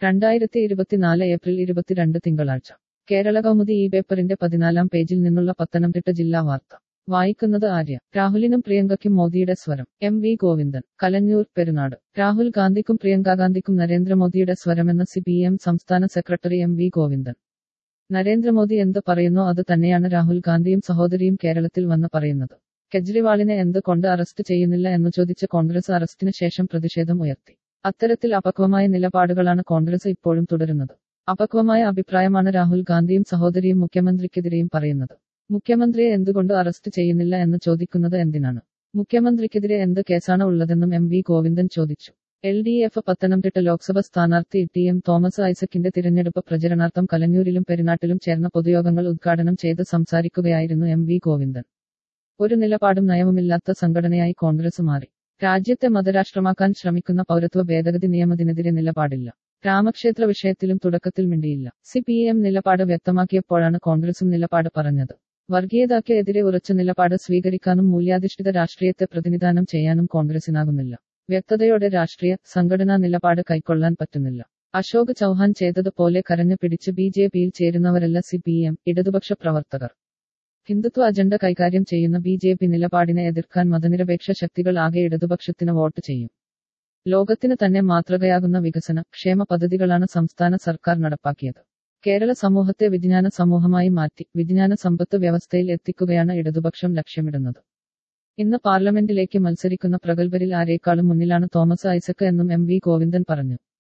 രണ്ടായിരത്തി ഇരുപത്തിനാല് ഏപ്രിൽ ഇരുപത്തിരണ്ട് തിങ്കളാഴ്ച കേരള കൗമുദി ഈ പേപ്പറിന്റെ പതിനാലാം പേജിൽ നിന്നുള്ള പത്തനംതിട്ട ജില്ലാ വാർത്ത വായിക്കുന്നത് ആര്യ രാഹുലിനും പ്രിയങ്കയ്ക്കും മോദിയുടെ സ്വരം എം വി ഗോവിന്ദൻ കലഞ്ഞൂർ പെരുനാട് രാഹുൽ ഗാന്ധിക്കും പ്രിയങ്ക ഗാന്ധിക്കും നരേന്ദ്രമോദിയുടെ സ്വരമെന്ന് സി പി എം സംസ്ഥാന secretary M V Govindan Narendra Modi എന്ത് പറയുന്നോ അത് തന്നെയാണ് രാഹുൽ ഗാന്ധിയും സഹോദരിയും കേരളത്തിൽ വന്ന് പറയുന്നത് കെജ്രിവാളിനെ എന്ത് കൊണ്ട് അറസ്റ്റ് ചെയ്യുന്നില്ല എന്ന് ചോദിച്ച കോൺഗ്രസ് അറസ്റ്റിന് ശേഷം പ്രതിഷേധം ഉയർത്തി അത്തരത്തിൽ അപക്വമായ നിലപാടുകളാണ് കോൺഗ്രസ് ഇപ്പോഴും തുടരുന്നത് അപക്വമായ അഭിപ്രായമാണ് രാഹുൽ ഗാന്ധിയും സഹോദരിയും മുഖ്യമന്ത്രിക്കെതിരെയും പറയുന്നത് മുഖ്യമന്ത്രിയെ എന്തുകൊണ്ട് അറസ്റ്റ് ചെയ്യുന്നില്ല എന്ന് ചോദിക്കുന്നത് എന്തിനാണ് മുഖ്യമന്ത്രിക്കെതിരെ എന്ത് കേസാണ് ഉള്ളതെന്നും എം വി ഗോവിന്ദൻ ചോദിച്ചു L D F Pathanamthitta Lok Sabha സ്ഥാനാർത്ഥി ടി എം തോമസ് ഐസക്കിന്റെ തിരഞ്ഞെടുപ്പ് പ്രചരണാർത്ഥം കലഞ്ഞൂരിലും പെരുനാട്ടിലും ചേർന്ന പൊതുയോഗങ്ങൾ ഉദ്ഘാടനം ചെയ്ത് സംസാരിക്കുകയായിരുന്നു എം വി ഗോവിന്ദൻ ഒരു നിലപാടും നയവുമില്ലാത്ത സംഘടനയായി കോൺഗ്രസ് മാറി രാജ്യത്തെ മതരാഷ്ട്രമാക്കാൻ ശ്രമിക്കുന്ന പൗരത്വ ഭേദഗതി നിയമത്തിനെതിരെ നിലപാടില്ല രാമക്ഷേത്ര വിഷയത്തിലും തുടക്കത്തിൽ മിണ്ടിയില്ല സി പി എം നിലപാട് വ്യക്തമാക്കിയപ്പോഴാണ് കോൺഗ്രസും നിലപാട് പറഞ്ഞത് വർഗീയതയ്ക്കെതിരെ ഉറച്ച നിലപാട് സ്വീകരിക്കാനും മൂല്യാധിഷ്ഠിത രാഷ്ട്രീയത്തെ പ്രതിനിധാനം ചെയ്യാനും കോൺഗ്രസിനാകുന്നില്ല വ്യക്തതയോടെ രാഷ്ട്രീയ സംഘടനാ നിലപാട് കൈക്കൊള്ളാൻ പറ്റുന്നില്ല അശോക് ചൗഹാൻ ചെയ്തതുപോലെ കരഞ്ഞു പിടിച്ച് ബി ജെ പിയിൽ ചേരുന്നവരല്ല സി പി എം ഇടതുപക്ഷ പ്രവർത്തകർ ഹിന്ദുത്വ അജണ്ട കൈകാര്യം ചെയ്യുന്ന ബി ജെ പി നിലപാടിനെ എതിർക്കാൻ മതനിരപേക്ഷ ശക്തികൾ ആകെ ഇടതുപക്ഷത്തിന് വോട്ട് ചെയ്യും ലോകത്തിന് തന്നെ മാതൃകയാകുന്ന വികസന ക്ഷേമ പദ്ധതികളാണ് സംസ്ഥാന സർക്കാർ നടപ്പാക്കിയത് കേരള സമൂഹത്തെ വിജ്ഞാന സമൂഹമായി മാറ്റി വിജ്ഞാന സമ്പത്ത് വ്യവസ്ഥയിൽ എത്തിക്കുകയാണ് ഇടതുപക്ഷം ലക്ഷ്യമിടുന്നത് ഇന്ന് പാർലമെന്റിലേക്ക് മത്സരിക്കുന്ന പ്രഗത്ഭരിൽ ആരേക്കാളും മുന്നിലാണ് തോമസ് ഐസക് എന്നും എം വി ഗോവിന്ദൻ പറഞ്ഞു